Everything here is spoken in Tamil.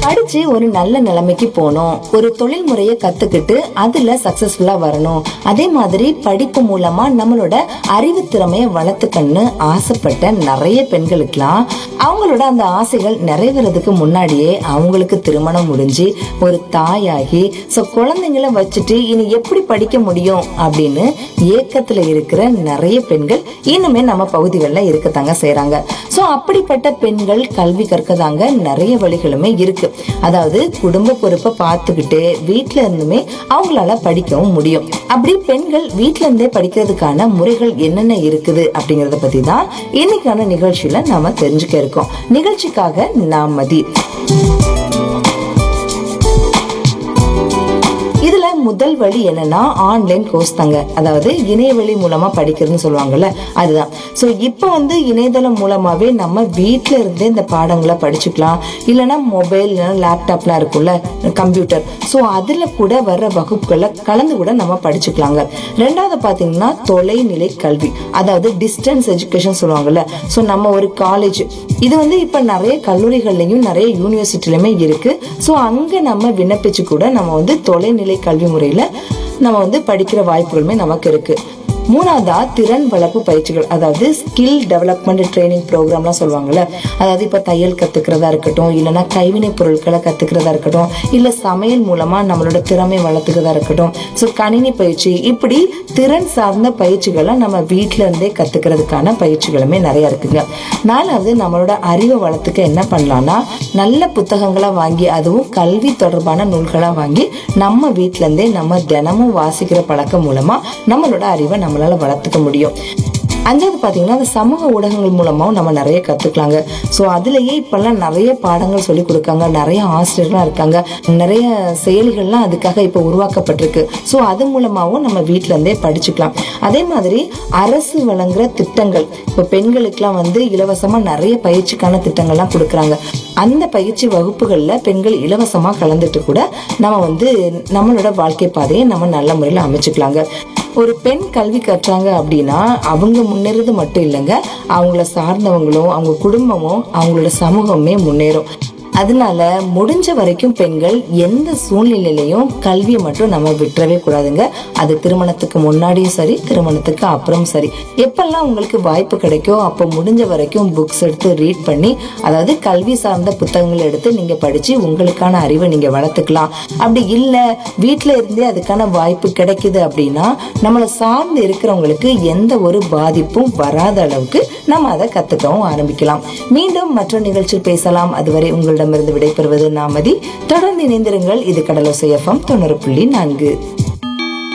படிச்சு ஒரு நல்ல நிலைமைக்கு போகணும் ஒரு தொழில் முறையை கத்துக்கிட்டு அதுல சக்சஸ்ஃபுல்லா வரணும் அதே மாதிரி படிப்பு மூலமா நம்மளோட அறிவு திறமையை வளர்த்துக்கன்னு ஆசைப்பட்ட நிறைய பெண்களுக்கெல்லாம் அவங்களோட அந்த ஆசைகள் நிறைவேறதுக்கு முன்னாடியே அவங்களுக்கு திருமணம் முடிஞ்சு ஒரு தாயாகி சோ குழந்தைங்களை வச்சுட்டு இனி எப்படி படிக்க முடியும் அப்படின்னு ஏக்கத்துல இருக்கிற நிறைய பெண்கள் இன்னுமே நம்ம பகுதிகளில் இருக்கத்தாங்க செய்றாங்க சோ அப்படிப்பட்ட பெண்கள் கல்வி கற்கதாங்க நிறைய வழிகளுமே இருக்கு அதாவது குடும்ப பொறுப்பை பார்த்துக்கிட்டு வீட்ல இருந்துமே அவங்களால படிக்கவும் முடியும் அப்படி பெண்கள் வீட்ல இருந்தே படிக்கிறதுக்கான முறைகள் என்னென்ன இருக்குது அப்படிங்கறத பத்தி தான் இன்னைக்கான நிகழ்ச்சியில நாம தெரிஞ்சுக்க இருக்கோம் நிகழ்ச்சிக்காக நான் மதி இதுல முதல் வழி என்னன்னா ஆன்லைன் கோர்ஸ் தாங்க அதாவது இணையவழி மூலமா படிக்கிறதுன்னு சொல்லுவாங்கல்ல அதுதான் சோ இப்போ வந்து இணையதளம் மூலமாவே நம்ம வீட்ல இருந்தே இந்த பாடங்களை படிச்சுக்கலாம் இல்லைன்னா மொபைல் இல்லைன்னா லேப்டாப்லாம் இருக்கும்ல கம்ப்யூட்டர் சோ அதுல கூட வர்ற வகுப்புகளை கலந்து கூட நம்ம படிச்சுக்கலாங்க ரெண்டாவது பாத்தீங்கன்னா தொலைநிலை கல்வி அதாவது டிஸ்டன்ஸ் எஜுகேஷன் சொல்லுவாங்கல்ல சோ நம்ம ஒரு காலேஜ் இது வந்து இப்ப நிறைய கல்லூரிகள்லயும் நிறைய யூனிவர்சிட்டிலுமே இருக்கு சோ அங்க நம்ம விண்ணப்பிச்சு கூட நம்ம வந்து தொலைநிலை கல்வி முறையில நம்ம வந்து படிக்கிற வாய்ப்புகளுமே நமக்கு இருக்கு மூணாவதா திறன் வளர்ப்பு பயிற்சிகள் அதாவது ஸ்கில் டெவலப்மெண்ட் ட்ரைனிங் ப்ரோக்ராம்லாம் சொல்லுவாங்கல்ல அதாவது இப்ப தையல் கத்துக்கிறதா இருக்கட்டும் இல்லைன்னா கைவினை பொருட்களை கத்துக்கிறதா இருக்கட்டும் இல்ல சமையல் மூலமா நம்மளோட திறமை வளர்த்துக்கிறதா இருக்கட்டும் ஸோ கணினி பயிற்சி இப்படி திறன் சார்ந்த பயிற்சிகளை நம்ம வீட்ல இருந்தே கத்துக்கிறதுக்கான பயிற்சிகளுமே நிறைய இருக்குங்க நாலாவது நம்மளோட அறிவை வளர்த்துக்க என்ன பண்ணலாம்னா நல்ல புத்தகங்களா வாங்கி அதுவும் கல்வி தொடர்பான நூல்களா வாங்கி நம்ம வீட்ல இருந்தே நம்ம தினமும் வாசிக்கிற பழக்கம் மூலமா நம்மளோட அறிவை நம்மளால வளர்த்துக்க முடியும் அஞ்சாவது பாத்தீங்கன்னா அந்த சமூக ஊடகங்கள் மூலமாவும் நம்ம நிறைய கத்துக்கலாங்க ஸோ அதுலயே இப்பெல்லாம் நிறைய பாடங்கள் சொல்லி கொடுக்காங்க நிறைய ஆசிரியர்கள்லாம் இருக்காங்க நிறைய செயலிகள்லாம் அதுக்காக இப்போ உருவாக்கப்பட்டிருக்கு ஸோ அது மூலமாவும் நம்ம வீட்ல இருந்தே படிச்சுக்கலாம் அதே மாதிரி அரசு வழங்குற திட்டங்கள் இப்போ பெண்களுக்கெல்லாம் வந்து இலவசமா நிறைய பயிற்சிக்கான திட்டங்கள்லாம் கொடுக்குறாங்க அந்த பயிற்சி வகுப்புகள்ல பெண்கள் இலவசமா கலந்துட்டு கூட நம்ம வந்து நம்மளோட வாழ்க்கை பாதையை நம்ம நல்ல முறையில் அமைச்சுக்கலாங்க ஒரு பெண் கல்வி கற்றாங்க அப்படின்னா அவங்க முன்னேறது மட்டும் இல்லைங்க அவங்கள சார்ந்தவங்களும் அவங்க குடும்பமும் அவங்களோட சமூகமே முன்னேறும் அதனால முடிஞ்ச வரைக்கும் பெண்கள் எந்த சூழ்நிலையிலையும் கல்வியை மட்டும் நம்ம விட்டுறவே கூடாதுங்க அது திருமணத்துக்கு முன்னாடியும் சரி திருமணத்துக்கு அப்புறம் சரி எப்பெல்லாம் உங்களுக்கு வாய்ப்பு கிடைக்கோ அப்போ முடிஞ்ச வரைக்கும் புக்ஸ் எடுத்து ரீட் பண்ணி அதாவது கல்வி சார்ந்த புத்தகங்கள் எடுத்து நீங்க படிச்சு உங்களுக்கான அறிவை நீங்க வளர்த்துக்கலாம் அப்படி இல்ல வீட்ல இருந்தே அதுக்கான வாய்ப்பு கிடைக்குது அப்படின்னா நம்மளை சார்ந்து இருக்கிறவங்களுக்கு எந்த ஒரு பாதிப்பும் வராத அளவுக்கு நம்ம அதை கத்துக்கவும் ஆரம்பிக்கலாம் மீண்டும் மற்ற நிகழ்ச்சியில் பேசலாம் அதுவரை உங்களிடமிருந்து விடைபெறுவது நாமதி தொடர்ந்து இணைந்திருங்கள் இது கடலோசை எஃப்எம் தொண்ணூறு புள்ளி நான்கு